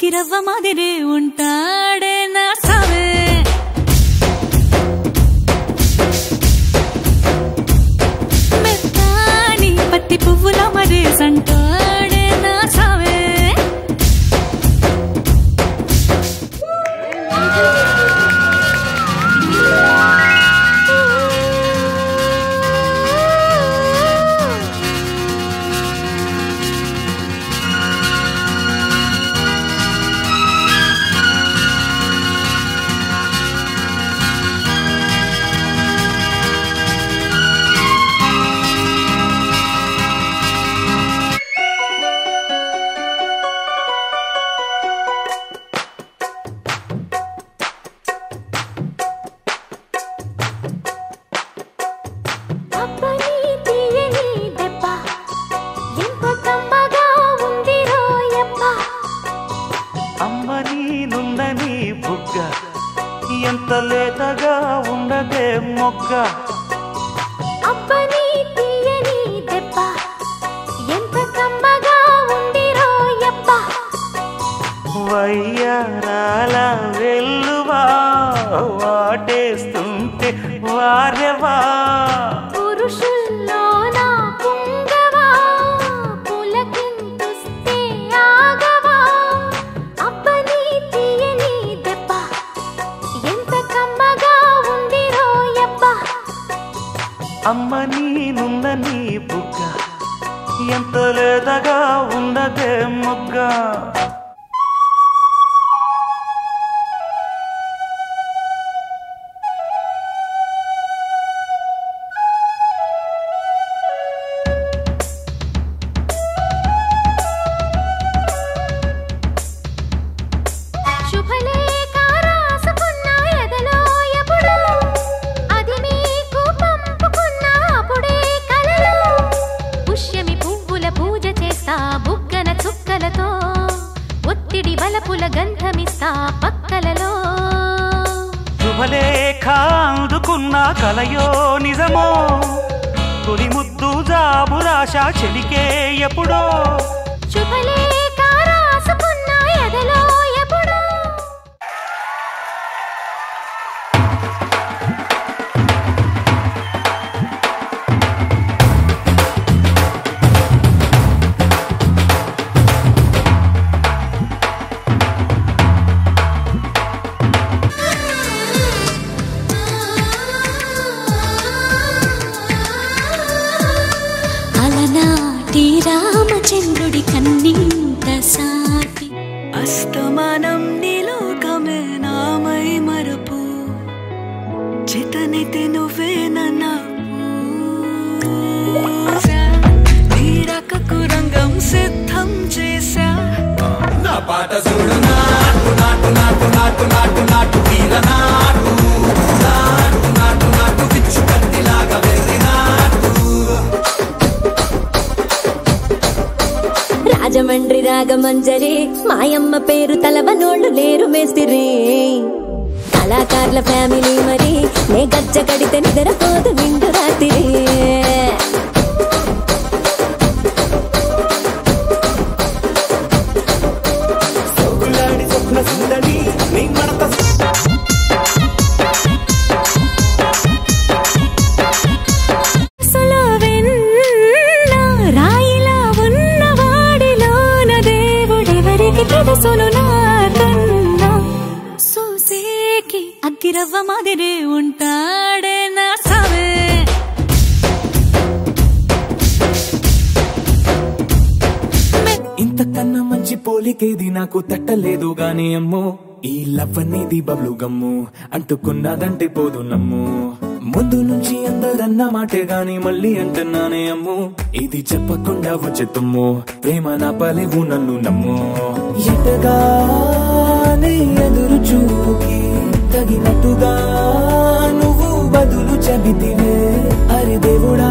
అక్కిరవ్వ మాదిరి ఉంటాడే నా సావే మెత్తాని పత్తి పువ్వుల మరి సంటాడే నా సావే అబ్బని తీయని దెబ్బ ఎంత కమ్మగా ఉంది రోయప్ప అమ్మని నుందని బుగ్గ ఎంత లేతగా ఉండదే మొగ్గ అబ్బని తీయని దెబ్బ ఎంత కమ్మగా ఉంది రోయప్ప వయ్యారాల వెల్లువా వాటేస్తుంటే వారెవా పురుషుల్లోన పుంగవా పులకింతుస్తే ఆగవా అబ్బని తీయని దెబ్బ ఎంత కమ్మగా ఉంది రోయప్ప అమ్మని నుందని బుగ్గ ఎంత లేతగా ఉండదే మొగ్గ శుభలేఖ రాసుకున్న ఎదలో ఎప్పుడు అది మీకు పంపుకున్న అప్పుడే కలలో పుష్యమి పువ్వుల పూజ చేస్తా బుగ్గన చుక్కలతో ఒత్తిడి బలపుల గంధమిస్తా పక్కలలో శుభలేఖ అందుకున్న కలయో నిజమో తొలి ముద్దు జాబు రాశ చెలికే ఎప్పుడో శుభలేఖ రాసుకున్న ఎదలో ఎప్పుడు అలనాటి రామచంద్రుడి కన్నింత సాటి అస్తమానం నీలోకమే నామై మరపు చితనితి నువ్వే నన్నా నీడకకు రంగం సిద్ధం చేశా నా పాట చూడు నాటు నాటు నాటు నాటు నాటు నాటు తీర నాటు నాటు నాటు నాటు పిచ్చు కత్తిలాగా వెర్రి నాటు రాజమండ్రి రాగమంజరి మాయమ్మ పేరు తలవనోళ్ళు లేరు మేస్తిరి కళాకారుల ఫ్యామిలీ మరి నే గజ్జ కడితే నిద్రపోదు నిండు రాత్రి సోకులాడి స్వప్న సుందరి నీ మడత అసలు వెన్న రాయిలా ఉన్నవాడిలోన దేవుడెవరికి తెలుసును నాకన్నా సూసేకి అగ్గిరవ్వ మాదిరి ఉంటాడే నా సావే ఇంతకన్నా మంచి పోలికేది నాకు తట్టలేదు గాని అమ్మో ఈ లవ్ అనేది బబ్లు గమ్ము అంటుకున్నదంటే పోదు నమ్ము ముందు నుంచి అందరన్న మాటే గాని మళ్ళీ అంటున్నానే అమ్ము ఇది చెప్పకుండా వచ్చే తుమ్ము ప్రేమ నా పలేవు నన్ను నమ్ము ఎటగానే ఎదురు చూకి తగినట్టుగా నువ్వు బదులు చెబితివే అరి దేవుడా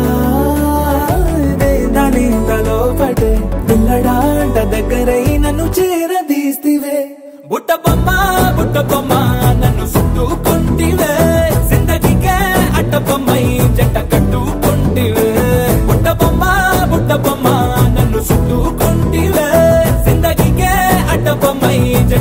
దాని తలో పటే పిల్లడాంట దగ్గరై నన్ను చేరదీస్తివే బుట్ట బొమ్మ బుట్ట బొమ్మ నన్ను చుట్టుకుంటివే జిందగీకే అట్ట బొమ్మై జంట కట్టుకుంటివే బుట్ట బొమ్మ బుట్ట బొమ్మ నన్ను చుట్టుకుంటివే జిందగీకే అట్ట బొమ్మై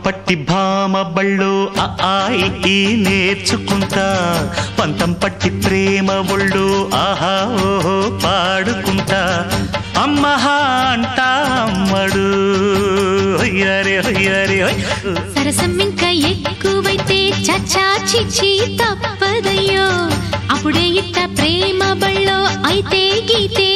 పట్టి భామ బళ్ళు ఆ ఆ, ఈ, ఈ నేర్చుకుంటా పంతం పట్టి ప్రేమ ఒళ్ళు ఆహా ఓహో పాడుకుంటా అమ్మహా అంటా అమ్మడు హొయ్యరే హొయ్యరే హొయ్ సరసం ఇంకా ఎక్కువైతే చచ్చా చిచ్చి తప్పదయ్యో అప్పుడే ఇట్ట ప్రేమ బళ్ళో అయితే గీతే